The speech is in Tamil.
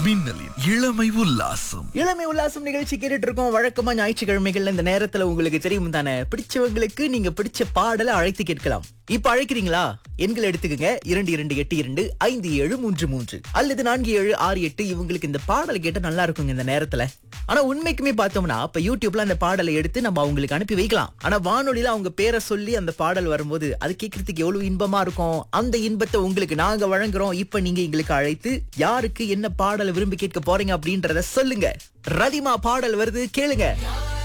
மின்னலின் இளமை உல்லாசம் இளமை உல்லாசம் நிகழ்ச்சி கேட்டுட்டு இருக்கோம் வழக்கமா ஞாயிற்றுக்கிழமைகள்ல இந்த நேரத்துல உங்களுக்கு தெரியும் தானே பிடிச்சவங்களுக்கு நீங்க பிடிச்ச பாடலை அழைத்து கேட்கலாம் இப்ப அழைக்கிறீங்களா எண்கள் எடுத்துக்கங்க இரண்டு இரண்டு எட்டு இரண்டு ஐந்து ஏழு மூன்று மூன்று அல்லது நான்கு ஏழு ஆறு எட்டு இவங்களுக்கு இந்த பாடலை கேட்டா நல்லா இருக்குங்க இந்த நேரத்துல ஆனா உண்மைக்குமே பார்த்தோம்னா இப்ப யூடியூப்ல அந்த பாடலை எடுத்து நம்ம அவங்களுக்கு அனுப்பி வைக்கலாம் ஆனா வானொலியில அவங்க பேரை சொல்லி அந்த பாடல் வரும்போது அது கேட்கறதுக்கு எவ்வளவு இன்பமா இருக்கும் அந்த இன்பத்தை உங்களுக்கு நாங்க வழங்குறோம் இப்ப நீங்க எங்களுக்கு அழைத்து யாருக்கு என்ன பாடலை விரும்பி கேட்க போறீங்க அப்படின்றத சொல்லுங்க ரதிமா பாடல் வருது கேளுங்க